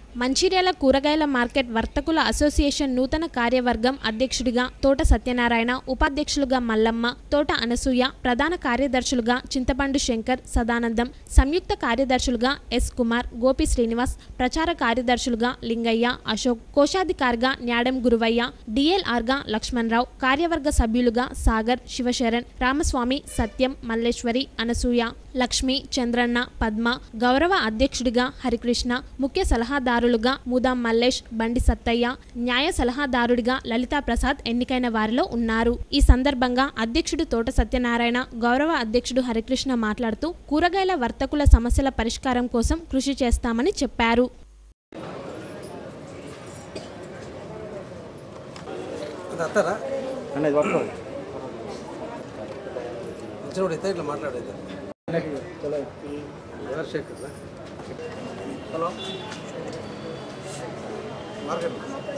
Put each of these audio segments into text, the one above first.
మంచిర్యాల కూరగాయల మార్కెట్ వర్తకుల అసోసియేషన్ నూతన కార్యవర్గం అధ్యక్షుడిగా తోట సత్యనారాయణ ఉపాధ్యక్షులుగా మల్లమ్మ తోట అనసూయ ప్రధాన కార్యదర్శులుగా చింతపండు శంకర్ సదానందం సంయుక్త కార్యదర్శులుగా ఎస్ కుమార్ గోపి శ్రీనివాస్ ప్రచార కార్యదర్శులుగా లింగయ్య అశోక్ కోశాధికారిగా న్యాడెం గురువయ్య డిఎల్ఆర్గా లక్ష్మణరావు కార్యవర్గ సభ్యులుగా సాగర్ శివశరణ్ రామస్వామి సత్యం మల్లేశ్వరి అనసూయ లక్ష్మి చంద్రన్న పద్మ గౌరవ అధ్యక్షుడిగా హరికృష్ణ ముఖ్య సలహాదారులుగా ముదాం మల్లేష్ బండి సత్తయ్య న్యాయ సలహాదారుడిగా లలితా ప్రసాద్ ఎన్నికైన వారిలో ఉన్నారు ఈ సందర్భంగా అధ్యక్షుడు తోట సత్యనారాయణ గౌరవ అధ్యక్షుడు హరికృష్ణ మాట్లాడుతూ కూరగాయల వర్తకుల సమస్యల పరిష్కారం కోసం కృషి చేస్తామని చెప్పారు అది అత్తారా అనేది పట్టుకోవాలి వచ్చినప్పుడు అయితే ఇట్లా మాట్లాడేది ఎవరు శేఖర్ హలో మార్కెట్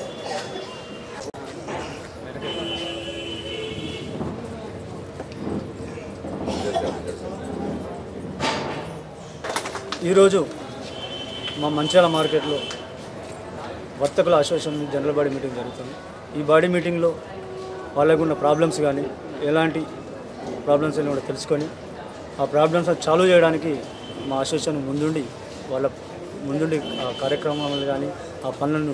ఈరోజు మా మంచాల మార్కెట్లో వర్తకుల అసోసియేషన్ జనరల్ బాడీ మీటింగ్ జరుగుతుంది ఈ బాడీ మీటింగ్లో వాళ్ళకు ఉన్న ప్రాబ్లమ్స్ కానీ ఎలాంటి ప్రాబ్లమ్స్ అని కూడా తెలుసుకొని ఆ ప్రాబ్లమ్స్ చాలు చేయడానికి మా అసోసియేషన్ ముందుండి వాళ్ళ ముందుండి ఆ కార్యక్రమాలు కానీ ఆ పనులను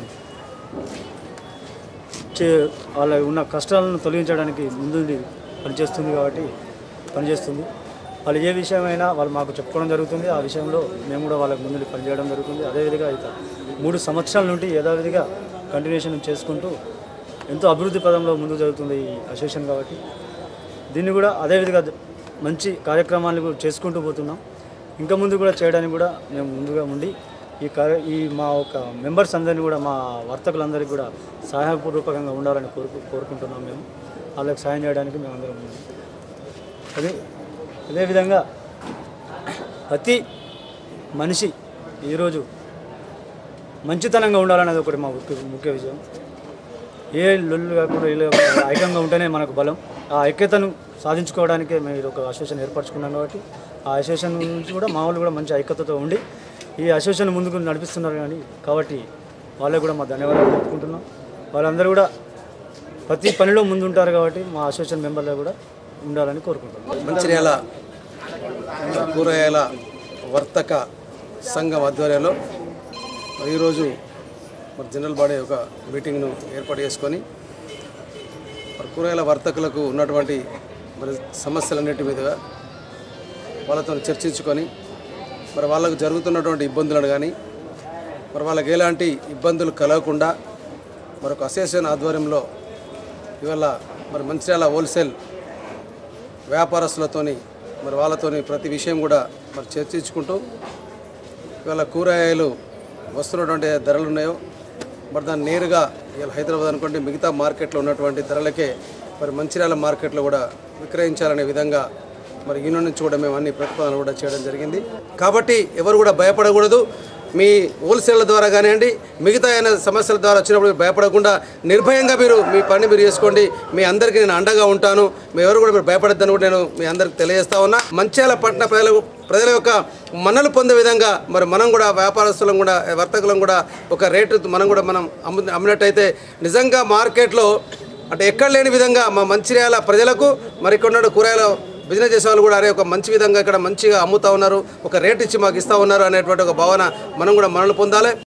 చే వాళ్ళ ఉన్న కష్టాలను తొలగించడానికి ముందుండి పనిచేస్తుంది కాబట్టి పనిచేస్తుంది వాళ్ళు ఏ విషయమైనా వాళ్ళు మాకు చెప్పుకోవడం జరుగుతుంది ఆ విషయంలో మేము కూడా వాళ్ళకి ముందు పనిచేయడం జరుగుతుంది అదేవిధంగా ఇక మూడు సంవత్సరాల నుండి యథావిధిగా కంటిన్యూషన్ చేసుకుంటూ ఎంతో అభివృద్ధి పదంలో ముందు జరుగుతుంది ఈ అసోసియేషన్ కాబట్టి దీన్ని కూడా అదేవిధంగా మంచి కార్యక్రమాలు కూడా చేసుకుంటూ పోతున్నాం ఇంకా ముందు కూడా చేయడానికి కూడా మేము ముందుగా ఉండి ఈ కార్య ఈ మా ఒక మెంబర్స్ అందరినీ కూడా మా వర్తకులందరికీ కూడా సహాయపూర్వకంగా ఉండాలని కోరుకు కోరుకుంటున్నాం మేము వాళ్ళకి సాయం చేయడానికి మేము అందరం ఉన్నాం అదే అదేవిధంగా ప్రతి మనిషి ఈరోజు మంచితనంగా ఉండాలనేది ఒకటి మా ముఖ్య ముఖ్య విషయం ఏ లొల్లు కాకుండా ఏ లేకుండా ఐక్యంగా ఉంటేనే మనకు బలం ఆ ఐక్యతను సాధించుకోవడానికే మేము ఇది ఒక అసోసియేషన్ ఏర్పరచుకున్నాం కాబట్టి ఆ అసోసియేషన్ నుంచి కూడా మా వాళ్ళు కూడా మంచి ఐక్యతతో ఉండి ఈ అసోసియేషన్ ముందుకు నడిపిస్తున్నారు కానీ కాబట్టి వాళ్ళకు కూడా మా ధన్యవాదాలు చెప్పుకుంటున్నాం వాళ్ళందరూ కూడా ప్రతి పనిలో ముందుంటారు కాబట్టి మా అసోసియేషన్ మెంబర్లు కూడా ఉండాలని కోరుకుంటున్నాం మంచిర్యాల కూరగాయల వర్తక సంఘం ఆధ్వర్యంలో మరి ఈరోజు మరి జనరల్ బాడీ ఒక మీటింగ్ను ఏర్పాటు చేసుకొని మరి కూరగాయల వర్తకులకు ఉన్నటువంటి మరి సమస్యలన్నిటి మీదుగా వాళ్ళతో చర్చించుకొని మరి వాళ్ళకు జరుగుతున్నటువంటి ఇబ్బందులను కానీ మరి వాళ్ళకి ఎలాంటి ఇబ్బందులు కలగకుండా మరొక అసోసియేషన్ ఆధ్వర్యంలో ఇవాళ మరి మంచిర్యాల హోల్సేల్ వ్యాపారస్తులతోని మరి వాళ్ళతోని ప్రతి విషయం కూడా మరి చర్చించుకుంటూ ఇవాళ కూరగాయలు వస్తున్నటువంటి ధరలు ఉన్నాయో మరి దాన్ని నేరుగా ఇవాళ హైదరాబాద్ అనుకోండి మిగతా మార్కెట్లో ఉన్నటువంటి ధరలకే మరి మంచిర్యాల మార్కెట్లో కూడా విక్రయించాలనే విధంగా మరి యూనియన్ నుంచి కూడా మేము అన్ని ప్రతిపాదనలు కూడా చేయడం జరిగింది కాబట్టి ఎవరు కూడా భయపడకూడదు మీ హోల్సేల్ ద్వారా కానివ్వండి మిగతా అయిన సమస్యల ద్వారా వచ్చినప్పుడు మీరు భయపడకుండా నిర్భయంగా మీరు మీ పని మీరు చేసుకోండి మీ అందరికీ నేను అండగా ఉంటాను మీ ఎవరు కూడా మీరు భయపడద్దని కూడా నేను మీ అందరికి తెలియజేస్తా ఉన్నా మంచిర్యాల పట్టణ ప్రజల ప్రజల యొక్క మన్నలు పొందే విధంగా మరి మనం కూడా వ్యాపారస్తులం కూడా వర్తకులం కూడా ఒక రేటు మనం కూడా మనం అమ్ము అమ్మినట్టయితే నిజంగా మార్కెట్లో అంటే ఎక్కడ లేని విధంగా మా మంచిర్యాల ప్రజలకు మరి ఇక్కడ ఉన్న కూరగాయల బిజినెస్ చేసే వాళ్ళు కూడా అరే ఒక మంచి విధంగా ఇక్కడ మంచిగా అమ్ముతా ఉన్నారు ఒక రేట్ ఇచ్చి మాకు ఇస్తా ఉన్నారు అనేటువంటి ఒక భావన మనం కూడా మనలు పొందాలి